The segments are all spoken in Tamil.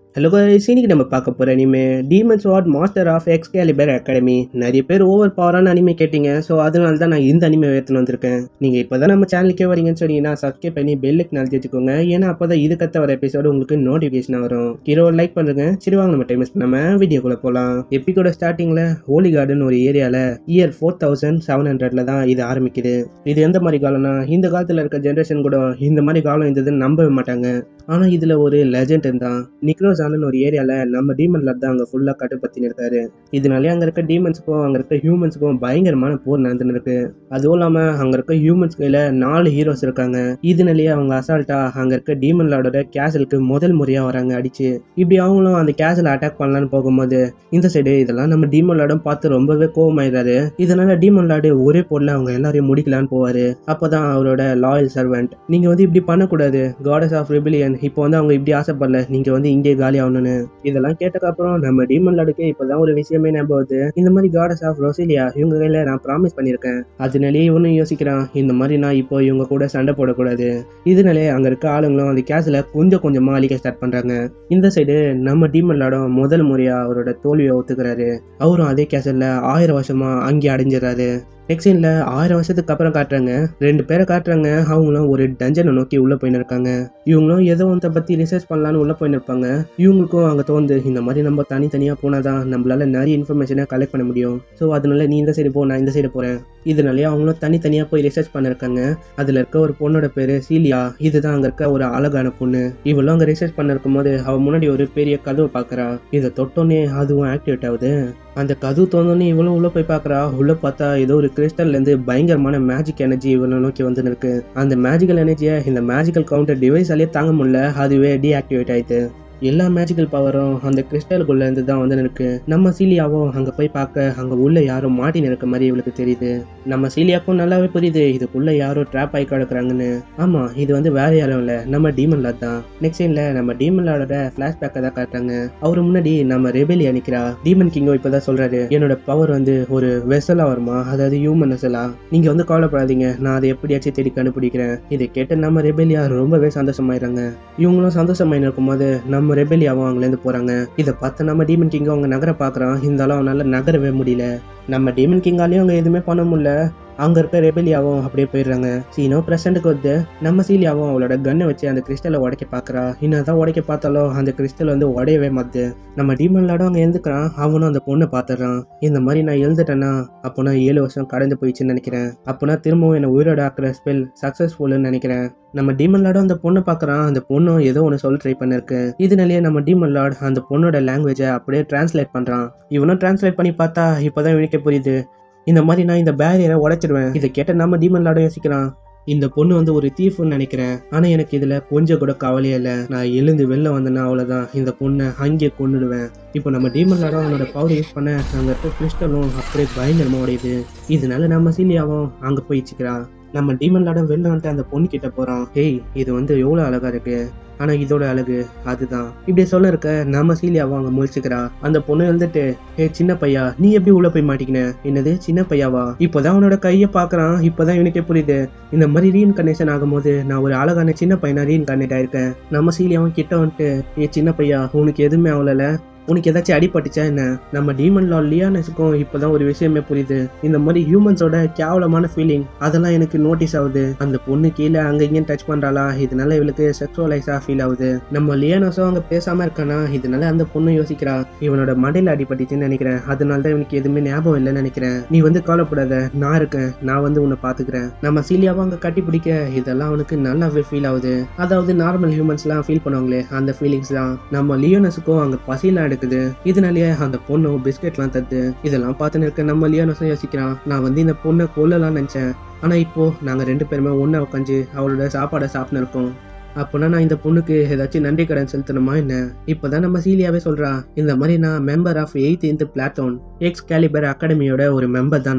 ஹலோ guys, இன்னைக்கு நம்ம பார்க்க போகிற அனிமே டீமன்ஸ் வாட் மாஸ்டர் ஆஃப் எக்ஸ்கேலிபர் அகாடமி நிறைய பேர் ஓவர் பவரான அனிமே கேட்டிங்க ஸோ அதனால தான் நான் இந்த அனிமே எடுத்துன்னு வந்திருக்கேன் நீங்கள் இப்போ தான் நம்ம சேனலுக்கே வரீங்கன்னு சொன்னீங்கன்னா சப்ஸ்கிரைப் பண்ணி பெல்லுக்கு நாள் வச்சுக்கோங்க ஏன்னா அப்போ தான் இதுக்கத்த வர எபிசோடு உங்களுக்கு நோட்டிஃபிகேஷன் வரும் ஹீரோ லைக் பண்ணுங்க சரி வாங்க நம்ம டைம் பண்ணாம வீடியோக்குள்ளே போகலாம் எப்பிக்கோட ஸ்டார்டிங்கில் ஹோலி கார்டன் ஒரு ஏரியாவில் இயர் ஃபோர் தௌசண்ட் செவன் ஹண்ட்ரட்ல தான் இது ஆரம்பிக்குது இது எந்த மாதிரி காலம்னா இந்த காலத்தில் இருக்க ஜென்ரேஷன் கூட இந்த மாதிரி காலம் இருந்ததுன்னு நம்பவே மாட்டாங்க ஆனால் இதில் ஒரு லெஜெண்ட் இருந்தான் நிக்ரோசானு ஒரு ஏரியாவில் நம்ம டீமன் லார்ட் தான் அங்கே ஃபுல்லாக கட்டுப்பத்தின்னு இருக்காரு இதனாலே அங்கே இருக்க டீமன்ஸுக்கும் அங்கே இருக்க ஹியூமன்ஸுக்கும் பயங்கரமான போர் நடந்துன்னு இருக்கு அதுவும் இல்லாமல் அங்கே இருக்க ஹியூமன்ஸ் கையில் நாலு ஹீரோஸ் இருக்காங்க இதனாலேயே அவங்க அசால்ட்டாக அங்கே இருக்க டீமன் லார்டோட கேசலுக்கு முதல் முறையாக வராங்க அடிச்சு இப்படி அவங்களும் அந்த கேசலை அட்டாக் பண்ணலான்னு போகும்போது இந்த சைடு இதெல்லாம் நம்ம டீமன் லார்டும் பார்த்து ரொம்பவே கோவமாயிடுறாரு இதனால டீமன் லார்டு ஒரே போர்ல அவங்க எல்லாரையும் முடிக்கலான்னு போவாரு அப்பதான் அவரோட லாயல் சர்வெண்ட் நீங்க வந்து இப்படி பண்ணக்கூடாது காடஸ் ஆஃப் ரிபிலியன் இப்போ வந்து அவங்க இப்படி ஆசைப்படல நீங்க வந்து இங்கே காலி ஆகணும்னு இதெல்லாம் கேட்டக்கப்புறம் நம்ம டீமன் லார்டுக்கு இப்பதான் ஒரு விஷயமே ஞாபகம் வருது இந்த மாதிரி காடஸ் ஆஃப் ரொசிலியா இவங்க கையில நான் ப்ராமிஸ் பண்ணியிருக்கேன் அதனாலேயே இவனும் யோசிக்கிறான் இந்த மாதிரி நான் இப்போ இவங்க கூட சண்டை போடக்கூடாது இதனாலே அங்க இருக்க ஆளுங்களும் அந்த கேஸ்ல கொஞ்சம் கொஞ்சமா அழிக்க ஸ்டார்ட் பண்றாங்க இந்த சைடு நம்ம டீமன் லார்டும் முதல் முறையா அவரோட தோல்வியை ஒத்துக்கிறாரு அவரும் அதே கேசல்ல ஆயிரம் வருஷமா அங்கே அடைஞ்சிடறாரு நெக்ஸ்ட் சீனில் ஆயிரம் வருஷத்துக்கு அப்புறம் காட்டுறாங்க ரெண்டு பேரை காட்டுறாங்க அவங்களும் ஒரு டஞ்சனை நோக்கி உள்ளே போயின்னு இருக்காங்க இவங்களும் ஏதோ ஒன்றை பற்றி ரிசர்ச் பண்ணலான்னு உள்ளே போயின்னு இருப்பாங்க இவங்களுக்கும் அங்கே தோந்து இந்த மாதிரி நம்ம தனித்தனியாக போனால் தான் நம்மளால நிறைய இன்ஃபர்மேஷனை கலெக்ட் பண்ண முடியும் ஸோ அதனால நீ இந்த சைடு போ நான் இந்த சைடு போகிறேன் இதனாலே அவங்களும் தனித்தனியாக போய் ரிசர்ச் பண்ணிருக்காங்க அதில் இருக்க ஒரு பொண்ணோட பேர் சீலியா இதுதான் அங்கே இருக்க ஒரு அழகான பொண்ணு இவளும் அங்கே ரிசர்ச் பண்ண இருக்கும்போது அவள் முன்னாடி ஒரு பெரிய கதவை பார்க்குறா இதை தொட்டோன்னே அதுவும் ஆக்டிவேட் ஆகுது அந்த கதவு தோந்தோன்னே இவளும் உள்ளே போய் பார்க்குறா உள்ளே பார்த்தா ஏதோ ஒரு கிறிஸ்டல்லேருந்து பயங்கரமான மேஜிக் எனர்ஜி இவனை நோக்கி வந்து இருக்கு அந்த மேஜிக்கல் எனர்ஜியை இந்த மேஜிக்கல் கவுண்டர் டிவைஸாலே தாங்க முடியல அதுவே டீஆக்டிவேட் ஆயிடுது எல்லா மேஜிக்கல் பவரும் அந்த கிறிஸ்டலுக்குள்ள இருந்து தான் வந்து இருக்கு நம்ம சீலியாவும் அங்க போய் பார்க்க அங்க உள்ள யாரோ மாட்டின்னு இருக்க மாதிரி இவளுக்கு தெரியுது நம்ம சீலியாக்கும் நல்லாவே புரியுது இதுக்குள்ள யாரோ ட்ராப் ஆகி கிடக்குறாங்கன்னு ஆமா இது வந்து வேற யாரும் இல்ல நம்ம டீமன் லாட் தான் நெக்ஸ்ட் சீன்ல நம்ம டீமன் லாடோட பிளாஷ்பேக்கை தான் காட்டுறாங்க அவரு முன்னாடி நம்ம ரெபெலி அணிக்கிறா டீமன் கிங்கோ இப்பதான் சொல்றாரு என்னோட பவர் வந்து ஒரு வெசலா வருமா அதாவது ஹியூமன் வெசலா நீங்க வந்து கவலைப்படாதீங்க நான் அதை எப்படியாச்சும் தேடி கண்டுபிடிக்கிறேன் இதை கேட்டு நம்ம ரெபெலியா ரொம்பவே சந்தோஷமாயிடுறாங்க இவங்களும் சந்தோஷமாயின்னு இருக்கும்போது நம்ம ரெபெலியாவும் அங்கேருந்து போறாங்க இதை பார்த்து நம்ம டீமன் கிங் அவங்க நகர பார்க்குறான் இருந்தாலும் அவனால நகரவே முடியல நம்ம டீமன் கிங்காலையும் அவங்க எதுவுமே பண்ண முடியல அங்க இருக்க ரெபெலியாவும் அப்படியே போயிடுறாங்க சீனோ பிரசன்ட்டுக்கு வந்து நம்ம சீலியாவும் அவளோட கன்னை வச்சு அந்த கிறிஸ்டலை உடைக்க பார்க்கறா என்னதான் உடைக்க பார்த்தாலும் அந்த கிறிஸ்டல் வந்து உடையவே மாத்துது நம்ம டீமன் லாடும் அங்கே எழுந்துக்கிறான் அவனும் அந்த பொண்ணை பார்த்துடுறான் இந்த மாதிரி நான் எழுந்துட்டேன்னா அப்போ நான் ஏழு வருஷம் கடந்து போயிடுச்சுன்னு நினைக்கிறேன் அப்போனா திரும்பவும் என்னை உயிரோட ஆக்குற ஸ்பெல் சக்ஸஸ்ஃபுல்னு நினைக்கிறேன் நம்ம டீமன் லாடும் அந்த பொண்ணை பார்க்குறான் அந்த பொண்ணும் ஏதோ ஒன்று சொல்ல ட்ரை பண்ணிருக்கு இதனாலேயே நம்ம டீமன் லார்ட் அந்த பொண்ணோட லாங்குவேஜை அப்படியே டிரான்ஸ்லேட் பண்ணுறான் இவனும் டிரான்ஸ்லேட் பண்ணி பார்த்தா இப்போதான் இவனுக்கே புரியுது இந்த மாதிரி நான் இந்த பேரியரை உடைச்சிடுவேன் இதை கேட்ட நம்ம டீமன் லாடும் யோசிக்கிறான் இந்த பொண்ணு வந்து ஒரு தீஃப்னு நினைக்கிறேன் ஆனா எனக்கு இதுல கொஞ்சம் கூட கவலையே இல்லை நான் எழுந்து வெளில வந்தேன்னா அவ்வளவுதான் இந்த பொண்ணை அங்கேயே கொன்னுடுவேன் இப்போ நம்ம டீமன் லாடும் அவனோட பவர் யூஸ் பண்ண அங்க இருக்க கிறிஸ்டலும் அப்படியே பயங்கரமா உடையுது இதனால நம்ம சீலியாவும் அங்க போயிச்சுக்கிறா நம்ம டீமன் லாடம் வெளில வந்துட்டு அந்த பொண்ணு கிட்ட போறோம் ஹேய் இது வந்து எவ்வளவு அழகா இருக்கு ஆனா இதோட அழகு அதுதான் இப்படி சொல்ல இருக்க நம்ம சீலியாவும் அங்க முழிச்சுக்கிறா அந்த பொண்ணு எழுந்துட்டு ஏ சின்ன பையா நீ எப்படி உள்ள போய் மாட்டிக்கின என்னது சின்ன பையாவா இப்போதான் அவனோட கையை பாக்குறான் இப்போதான் இவனுக்கே புரியுது இந்த மாதிரி ரீஇன்கர்னேஷன் ஆகும்போது நான் ஒரு அழகான சின்ன பையனா ரீஇன்கர்னேட் ஆயிருக்கேன் நம்ம சீலியாவும் கிட்ட வந்துட்டு ஏ சின்ன பையா உனக்கு எதுவுமே ஆகல உனக்கு ஏதாச்சும் அடிபட்டுச்சா என்ன நம்ம டீமன் லா லியானஸுக்கும் இப்போதான் ஒரு விஷயமே புரியுது இந்த மாதிரி ஹியூமன்ஸோட கேவலமான ஃபீலிங் அதெல்லாம் எனக்கு நோட்டீஸ் ஆகுது அந்த பொண்ணு கீழே அங்க இங்கேயும் டச் பண்றாளா இதனால இவளுக்கு செக்ஸுவலைஸா ஃபீல் ஆகுது நம்ம லியானஸும் அங்க பேசாம இருக்கானா இதனால அந்த பொண்ணு யோசிக்கிறா இவனோட மண்டையில அடிபட்டுச்சுன்னு நினைக்கிறேன் அதனால தான் இவனுக்கு எதுவுமே ஞாபகம் இல்லைன்னு நினைக்கிறேன் நீ வந்து கவலைப்படாத நான் இருக்கேன் நான் வந்து உன்னை பாத்துக்கிறேன் நம்ம சீலியாவும் அங்க கட்டி பிடிக்க இதெல்லாம் அவனுக்கு நல்லாவே ஃபீல் ஆகுது அதாவது நார்மல் ஹியூமன்ஸ்லாம் ஃபீல் பண்ணுவாங்களே அந்த ஃபீலிங்ஸ் தான் நம்ம லியோனஸுக்கும் அங்க பசிலாம் எடுக்குது இதனாலேயே அந்த பொண்ணு பிஸ்கெட்லாம் தருது இதெல்லாம் பார்த்துன்னு இருக்க நம்ம லியோனஸும் யோசிக்கிறான் நான் வந்து இந்த பொண்ணை கொல்லலாம் நினைச்சேன் ஆனா இப்போ நாங்க ரெண்டு பேருமே ஒண்ணா உட்காந்து அவளோட சாப்பாடை சாப்பிட்டு இருக்கோம் அப்போனா நான் இந்த பொண்ணுக்கு ஏதாச்சும் நன்றி கடன் செலுத்தணுமா என்ன இப்போதான் நம்ம சீலியாவே சொல்றா இந்த மாதிரி நான் மெம்பர் ஆஃப் எயித் இன்த் பிளாட்டோன் எக்ஸ் கேலிபர் அகாடமியோட ஒரு மெம்பர் தான் நான்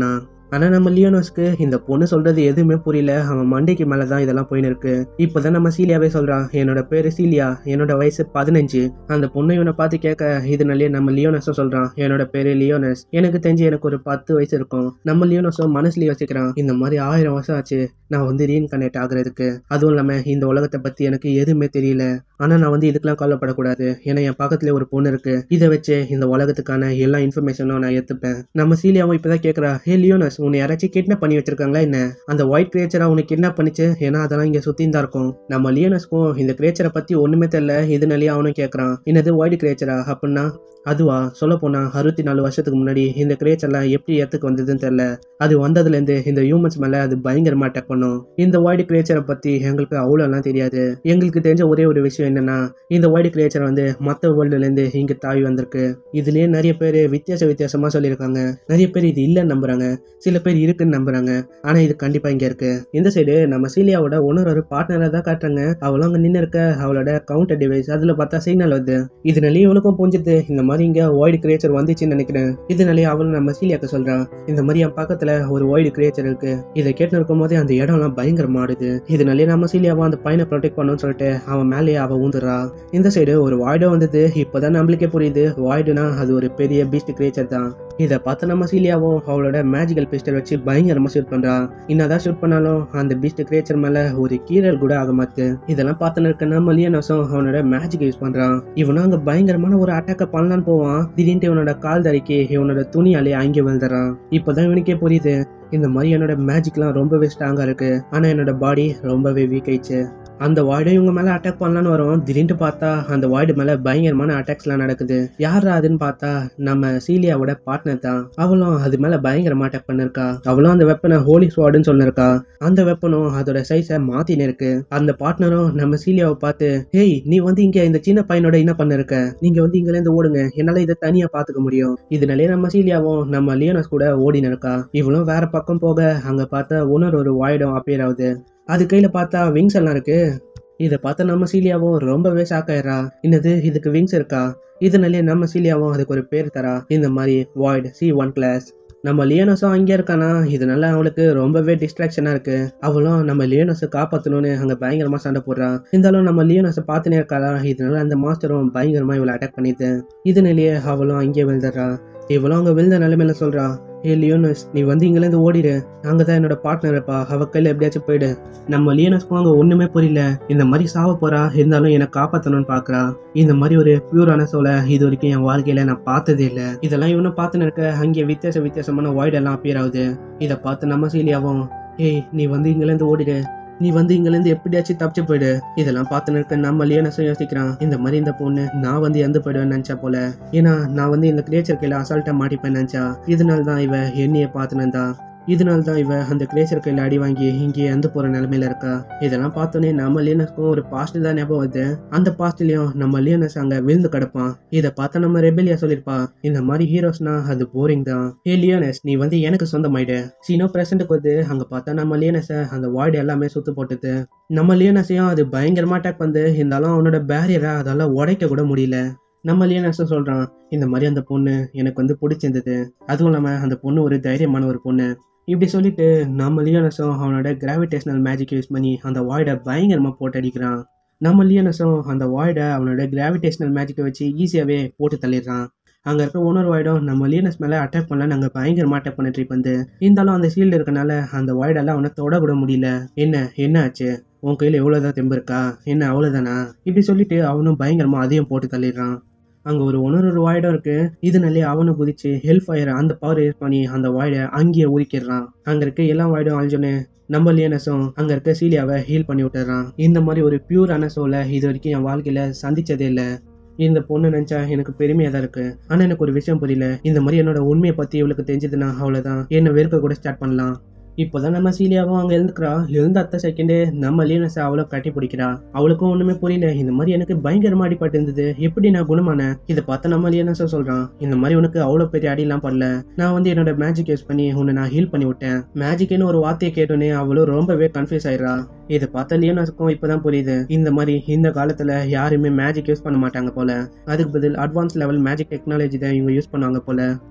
ஆனா நம்ம லியோனஸ்க்கு இந்த பொண்ணு சொல்றது எதுவுமே புரியல அவன் மண்டைக்கு மேலதான் இதெல்லாம் போயின்னு இருக்கு இப்பதான் நம்ம சீலியாவே சொல்றான் என்னோட பேரு சீலியா என்னோட வயசு பதினஞ்சு அந்த பொண்ணு இவனை பார்த்து கேட்க இதனாலேயே நம்ம லியோனஸும் சொல்றான் என்னோட பேரு லியோனஸ் எனக்கு தெரிஞ்சு எனக்கு ஒரு பத்து வயசு இருக்கும் நம்ம லியோனஸும் மனசுல யோசிக்கிறான் இந்த மாதிரி ஆயிரம் வருஷம் ஆச்சு நான் வந்து ரீஇன்கனெக்ட் ஆகுறதுக்கு அதுவும் இல்லாம இந்த உலகத்தை பத்தி எனக்கு எதுவுமே தெரியல ஆனா நான் வந்து இதுக்கெல்லாம் கவலைப்படக்கூடாது ஏன்னா என் பக்கத்துல ஒரு பொண்ணு இருக்கு இதை வச்சு இந்த உலகத்துக்கான எல்லா இன்ஃபர்மேஷனும் நான் எடுத்துப்பேன் நம்ம சீலியாவும் இப்பதான் கேக்குறா ஹே லியோனஸ் உன்னை யாராச்சும் கிட்னாப் பண்ணி வச்சிருக்காங்களா என்ன அந்த ஒயிட் கிரேச்சரா உன்னை கிட்னாப் பண்ணிச்சு ஏன்னா அதெல்லாம் இங்க சுத்தி தான் இருக்கும் நம்ம லியோனஸ்க்கும் இந்த கிரேச்சரை பத்தி ஒண்ணுமே தெரியல இதனாலேயே அவனும் கேக்குறான் என்னது ஒயிட் கிரேச்சரா அப்படின்னா அதுவா சொல்ல போனா அறுபத்தி நாலு வருஷத்துக்கு முன்னாடி இந்த கிரேச்சர்லாம் எப்படி இடத்துக்கு வந்ததுன்னு தெரியல அது வந்ததுலேருந்து இந்த ஹியூமன்ஸ் மேலே அது பயங்கரமாக அட்டாக் பண்ணும் இந்த வைடு கிரேச்சரை பற்றி எங்களுக்கு அவ்வளோலாம் தெரியாது எங்களுக்கு தெரிஞ்ச ஒரே ஒரு விஷயம் என்னன்னா இந்த வைடு கிரேச்சர் வந்து மற்ற வேர்ல்டுலேருந்து இங்கே தாவி வந்திருக்கு இதுலேயே நிறைய பேர் வித்தியாச வித்தியாசமாக சொல்லியிருக்காங்க நிறைய பேர் இது இல்லைன்னு நம்புறாங்க சில பேர் இருக்குன்னு நம்புறாங்க ஆனால் இது கண்டிப்பாக இங்கே இருக்கு இந்த சைடு நம்ம சீலியாவோட ஒன்னொரு ஒரு பார்ட்னரை தான் காட்டுறாங்க அவளும் அங்கே நின்று இருக்க அவளோட கவுண்டர் டிவைஸ் அதில் பார்த்தா சிக்னல் வருது இதனாலேயே இவளுக்கும் புரிஞ்சுது இந்த மாதிரி இங்கே ஒயிட் கிரேச்சர் வந்துச்சுன்னு நினைக்கிறேன் இதனாலேயே அவளும் நம்ம சீலியாக்க சொல்றான் இந்த மாதிரி என் பக்கத்துல ஒரு ஒயிட் கிரியேச்சர் இருக்கு இதை கேட்டு இருக்கும் போதே அந்த இடம்லாம் பயங்கரமா ஆடுது இதனாலே நம்ம சீலியாவா அந்த பையனை ப்ரொடெக்ட் பண்ணணும்னு சொல்லிட்டு அவன் மேலேயே அவ ஊந்துடுறா இந்த சைடு ஒரு வாய்டோ வந்தது இப்போதான் நம்மளுக்கே புரியுது வாய்டுனா அது ஒரு பெரிய பீஸ்ட் கிரியேச்சர் தான் இதை பார்த்து நம்ம சீலியாவும் அவளோட மேஜிக்கல் பிஸ்டல் வச்சு பயங்கரமா ஷூட் பண்றா என்னதான் ஷூட் பண்ணாலும் அந்த பீஸ்ட் கிரியேச்சர் மேல ஒரு கீரல் கூட ஆக மாத்து இதெல்லாம் பார்த்துன்னு இருக்க நம்ம லியனஸும் அவனோட மேஜிக் யூஸ் பண்றான் இவனும் அங்க பயங்கரமான ஒரு அட்டாக்க பண்ணலான்னு போவான் திடீர்னு இவனோட கால் தரைக்கு இவனோட துணியாலே அங்கே விழுந்துறான் இப்போதான் இவனுக்கே புரியுது இந்த மாதிரி என்னோட மேஜிக்லாம் ரொம்பவே ஸ்ட்ராங்கா இருக்கு ஆனா என்னோட பாடி ரொம்பவே வீக் ஆயிடுச்சு அந்த வாய்டும் இவங்க மேல அட்டாக் பண்ணலான்னு வரும் திடீர்னு பார்த்தா அந்த வாய்டு மேல பயங்கரமான அட்டாக்ஸ்லாம் நடக்குது யார் அதுன்னு பார்த்தா நம்ம சீலியாவோட பார்ட்னர் தான் அவளும் அது மேல பயங்கரமா அட்டாக் பண்ணிருக்கா அவளும் அந்த வெப்பனை ஹோலி ஸ்வாடுன்னு சொல்லிருக்கா அந்த வெப்பனும் அதோட சைஸை மாத்தின்னு இருக்கு அந்த பார்ட்னரும் நம்ம சீலியாவை பார்த்து ஹேய் நீ வந்து இங்க இந்த சின்ன பையனோட என்ன பண்ணிருக்க நீங்க வந்து இங்க இருந்து ஓடுங்க என்னால இதை தனியா பாத்துக்க முடியும் இதனாலே நம்ம சீலியாவும் நம்ம லியோனஸ் கூட ஓடின்னு இருக்கா இவளும் வேற பக்கம் போக அங்க பார்த்தா இன்னொரு ஒரு வாய்டும் அப்பியர் ஆகுது அது கையில பார்த்தா விங்ஸ் எல்லாம் இருக்கு இதை பார்த்த நம்ம சீலியாவும் ரொம்பவே ஷாக் ஆயிடுறா என்னது இதுக்கு விங்ஸ் இருக்கா இதனாலே நம்ம சீலியாவும் அதுக்கு ஒரு பேர் தரா இந்த மாதிரி வாய்ட் சி ஒன் கிளாஸ் நம்ம லியோனஸும் அங்கே இருக்கானா இதனால அவளுக்கு ரொம்பவே டிஸ்ட்ராக்ஷனாக இருக்கு அவளும் நம்ம லியோனஸை காப்பாற்றணும்னு அங்கே பயங்கரமாக சண்டை போடுறான் இருந்தாலும் நம்ம லியோனஸை பார்த்துனே இருக்காளா இதனால அந்த மாஸ்டரும் பயங்கரமாக இவளை அட்டாக் பண்ணிது இதனாலேயே அவளும் அங்கேயே விழுந்துடுறா இவளும் அங்கே விழுந்த நிலைமையில சொல்றா ஏ லியோனஸ் நீ வந்து இங்கேருந்து ஓடிடு அங்கே தான் என்னோட பார்ட்னர் இருப்பா அவ கையில் எப்படியாச்சும் போயிடு நம்ம லியோனஸ்க்கும் அங்கே ஒன்றுமே புரியல இந்த மாதிரி சாவ போறா இருந்தாலும் என்னை காப்பாற்றணும்னு பார்க்குறா இந்த மாதிரி ஒரு பியூரான சோலை இது வரைக்கும் என் வாழ்க்கையில நான் பார்த்ததே இல்லை இதெல்லாம் இவனும் பார்த்துன்னு இருக்க அங்கே வித்தியாச வித்தியாசமான வாய்டு எல்லாம் அப்பியர் ஆகுது இதை பார்த்து நம்ம சீலியாவும் ஏய் நீ வந்து இங்கேருந்து ஓடிடு நீ வந்து இங்கேருந்து எப்படியாச்சும் தப்பிச்சு போயிடு இதெல்லாம் பார்த்து இருக்க நம்ம லியோனஸும் யோசிக்கிறான் இந்த மாதிரி இந்த பொண்ணு நான் வந்து இறந்து போயிடுவேன்னு நினச்சா போல ஏன்னா நான் வந்து இந்த கிரேச்சர் கையில் அசால்ட்டாக மாட்டிப்பேன் நினச்சா இதனால தான் இவ என்னைய பார்த்துனதா இதனால தான் இவ அந்த கிரேச்சர் கையில் அடி வாங்கி இங்கே இறந்து போகிற நிலமையில இருக்கா இதெல்லாம் பார்த்தோன்னே நம்ம லியனஸ்க்கும் ஒரு பாஸ்ட் தான் ஞாபகம் வருது அந்த பாஸ்ட்லயும் நம்ம லியனஸ் அங்கே விழுந்து கிடப்பான் இதை பார்த்தா நம்ம ரெபெலியா சொல்லியிருப்பா இந்த மாதிரி ஹீரோஸ்னா அது போரிங் தான் ஏ லியோனஸ் நீ வந்து எனக்கு சொந்தமாயிடு சீனோ பிரசன்ட்டுக்கு வந்து அங்கே பார்த்தா நம்ம லியோனஸை அந்த வார்டு எல்லாமே சுத்து போட்டுது நம்ம லியோனஸையும் அது பயங்கரமா அட்டாக் வந்து இருந்தாலும் அவனோட பேரியரை அதால உடைக்க கூட முடியல நம்ம லியோனஸும் சொல்றான் இந்த மாதிரி அந்த பொண்ணு எனக்கு வந்து பிடிச்சிருந்தது அதுவும் இல்லாமல் அந்த பொண்ணு ஒரு தைரியமான ஒரு பொண்ணு இப்படி சொல்லிட்டு நம்ம லியோனஸும் அவனோட கிராவிடேஷனல் மேஜிக் யூஸ் பண்ணி அந்த வாய்டை பயங்கரமாக போட்டு அடிக்கிறான் நம்ம லியோனஸும் அந்த வாய்டை அவனோட கிராவிடேஷனல் மேஜிக்கை வச்சு ஈஸியாகவே போட்டு தள்ளிடுறான் அங்கே இருக்க ஓனர் வாய்டும் நம்ம லியனஸ் மேலே அட்டாக் பண்ணலாம் நாங்கள் பயங்கரமாக அட்டாக் பண்ண ட்ரை வந்து இருந்தாலும் அந்த ஷீல்டு இருக்கனால அந்த வாய்டெல்லாம் அவனை தொட கூட முடியல என்ன என்ன ஆச்சு உன் கையில் எவ்வளோதான் தெம்பு இருக்கா என்ன அவ்வளோதானா இப்படி சொல்லிட்டு அவனும் பயங்கரமாக அதையும் போட்டு தள்ளிடுறான் அங்கே ஒரு ஒன்னொரு ஒரு வாய்டம் இருக்கு இதனாலே அவனை குதிச்சு ஹெல்ப் ஃபயர் அந்த பவர் யூஸ் பண்ணி அந்த வாய்டை அங்கேயே உரிக்கிடுறான் அங்கே இருக்க எல்லா வாய்டும் அழிஞ்சோன்னு நம்ம லியனஸும் அங்கே இருக்க சீலியாவை ஹீல் பண்ணி விட்டுறான் இந்த மாதிரி ஒரு பியூரான சோலை இது வரைக்கும் என் வாழ்க்கையில் சந்திச்சதே இல்லை இந்த பொண்ணு நினச்சா எனக்கு பெருமையாக தான் இருக்கு ஆனால் எனக்கு ஒரு விஷயம் புரியல இந்த மாதிரி என்னோட உண்மையை பற்றி இவளுக்கு தெரிஞ்சதுன்னா அவ்வளோதான் என்னை வெறுக்க கூட ஸ்டார்ட் பண்ணலாம் இப்போதான் நம்ம சீலியாவும் அங்கே எழுந்துக்கிறா எழுந்த அத்த செகண்டே நம்ம லீனஸை அவளை கட்டி பிடிக்கிறா அவளுக்கும் ஒன்றுமே புரியல இந்த மாதிரி எனக்கு பயங்கரமா அடிபட்டு இருந்தது எப்படி நான் குணமானேன் இதை பார்த்து நம்ம லீனஸை சொல்கிறான் இந்த மாதிரி உனக்கு அவ்வளோ பெரிய அடிலாம் பண்ணல நான் வந்து என்னோட மேஜிக் யூஸ் பண்ணி உன்னை நான் ஹீல் பண்ணி விட்டேன் மேஜிக்னு ஒரு வார்த்தையை கேட்டோன்னே அவளும் ரொம்பவே கன்ஃபியூஸ் ஆயிடுறா இதை பார்த்த லியோனஸுக்கும் இப்போதான் புரியுது இந்த மாதிரி இந்த காலத்தில் யாருமே மேஜிக் யூஸ் பண்ண மாட்டாங்க போல அதுக்கு பதில் அட்வான்ஸ் லெவல் மேஜிக் டெக்னாலஜி தான் இவங்க யூஸ் பண்ணுவாங்க போல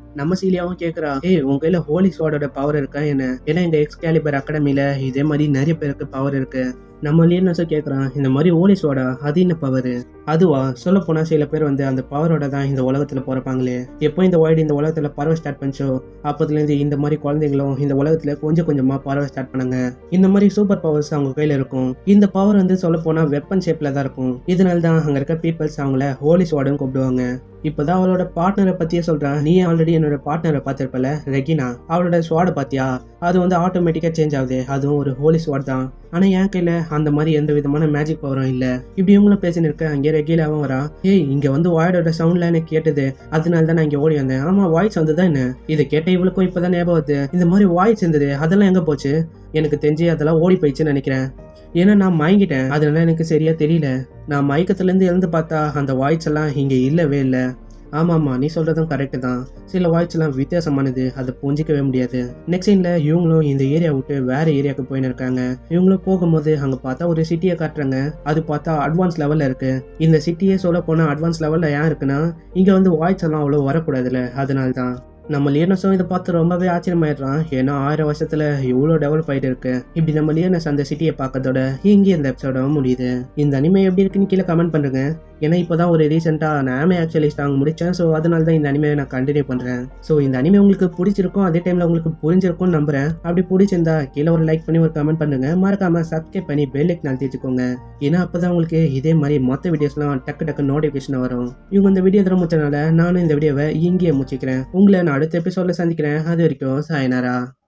நம்ம சீலியாவும் கேக்குறா ஏய் உன் கையில ஹோலி ஸ்வாடோட பவர் இருக்கா என்ன ஏன்னா எங்க எக்ஸ்கேலிபர் அகாடமில இதே மாதிரி நிறைய பேருக்கு பவர் இருக்கு நம்ம லியனஸும் கேட்குறான் இந்த மாதிரி ஹோலி ஸ்வாடா அது என்ன பவர் அதுவா சொல்ல போனா சில பேர் வந்து அந்த பவரோட தான் இந்த உலகத்துல பிறப்பாங்களே எப்போ இந்த வைடு இந்த உலகத்துல பறவை ஸ்டார்ட் பண்ணிச்சோ அப்போதுலேருந்து இந்த மாதிரி குழந்தைங்களும் இந்த உலகத்துல கொஞ்சம் கொஞ்சமா பறவை ஸ்டார்ட் பண்ணாங்க இந்த மாதிரி சூப்பர் பவர்ஸ் அவங்க கையில இருக்கும் இந்த பவர் வந்து சொல்ல போனா வெப்பன் ஷேப்ல தான் இருக்கும் இதனால தான் அங்க இருக்க பீப்புள்ஸ் அவங்கள ஹோலி ஸ்வாடுன்னு கூப்பிடுவாங்க இப்போதான் அவளோட பார்ட்னரை பத்தியே சொல்றான் நீ ஆல்ரெடி என்னோட பார்ட்னரை பார்த்திருப்பல ரெகினா அவளோட ஸ்வாடை பாத்தியா அது வந்து ஆட்டோமேட்டிக்கா சேஞ்ச் ஆகுது அதுவும் ஒரு ஹோலி ஸ்வாட் தான் ஆனா என் கையில அந்த மாதிரி எந்த விதமான மேஜிக் பவரும் இல்ல இப்படி இவங்களும் பேசின்னு இருக்க அங்கே ரெகிலாவும் வரா ஏய் இங்க வந்து வாயோட சவுண்ட்ல எனக்கு கேட்டது அதனால தான் நான் இங்க ஓடி வந்தேன் ஆமா வாய்ஸ் வந்ததா என்ன இதை கேட்ட இவளுக்கும் இப்பதான் ஞாபகம் வருது இந்த மாதிரி வாய்ஸ் இருந்தது அதெல்லாம் எங்க போச்சு எனக்கு தெரிஞ்சு அதெல்லாம் ஓடி போயிடுச்சுன்னு நினைக்கிறேன் ஏன்னா நான் மயங்கிட்டேன் அதனால எனக்கு சரியா தெரியல நான் மயக்கத்துல இருந்து எழுந்து பார்த்தா அந்த வாய்ஸ் எல்லாம் இங்க இல்லவே இல்லை ஆமாம்மா நீ சொல்றதும் கரெக்டு தான் சில வாய்ஸ் எல்லாம் வித்தியாசமானது அதை புரிஞ்சிக்கவே முடியாது நெக்ஸ்ட் சீன்ல இவங்களும் இந்த ஏரியா விட்டு வேற ஏரியாவுக்கு போயின்னு இருக்காங்க இவங்களும் போகும்போது அங்க பார்த்தா ஒரு சிட்டியை காட்டுறாங்க அது பார்த்தா அட்வான்ஸ் லெவல்ல இருக்கு இந்த சிட்டியே சொல்ல போனா அட்வான்ஸ் லெவல்ல ஏன் இருக்குன்னா இங்க வந்து வாய்ஸ் எல்லாம் அவ்வளோ வரக்கூடாதுல்ல அதனால தான் நம்ம லியனஸும் இதை பார்த்து ரொம்பவே ஆச்சரியமாயிடுறான் ஏன்னா ஆயிரம் வருஷத்துல இவ்வளோ டெவலப் ஆயிட்டு இருக்கு இப்படி நம்ம லியனஸ் அந்த சிட்டியை பார்க்கறதோட இங்கே இந்த எபிசோட முடியுது இந்த அனிமே எப்படி இருக்குன்னு கீழே கமெண்ட் பண்ணுங்க ஏன்னா இப்போதான் ஒரு ரீசெண்டாக நான் ஆமே ஆக்சுவலி ஸ்டாங் முடித்தேன் ஸோ அதனால தான் இந்த அனிமையை நான் கண்டினியூ பண்ணுறேன் ஸோ இந்த அனிமே உங்களுக்கு பிடிச்சிருக்கும் அதே டைமில் உங்களுக்கு புரிஞ்சிருக்கும்னு நம்புறேன் அப்படி பிடிச்சிருந்தா கீழே ஒரு லைக் பண்ணி ஒரு கமெண்ட் பண்ணுங்க மறக்காம சப்ஸ்கிரைப் பண்ணி பெல் ஐக்கன் வச்சுக்கோங்க ஏன்னா அப்போ தான் உங்களுக்கு இதே மாதிரி மொத்த வீடியோஸ்லாம் டக்கு டக்கு நோட்டிஃபிகேஷன் வரும் இவங்க இந்த வீடியோ தர முடிச்சனால நானும் இந்த வீடியோவை இங்கேயே முடிச்சுக்கிறேன் உங்களை நான் அடுத்த எபிசோடில் சந்திக்கிறேன் அது வரைக்கும் சாயனாரா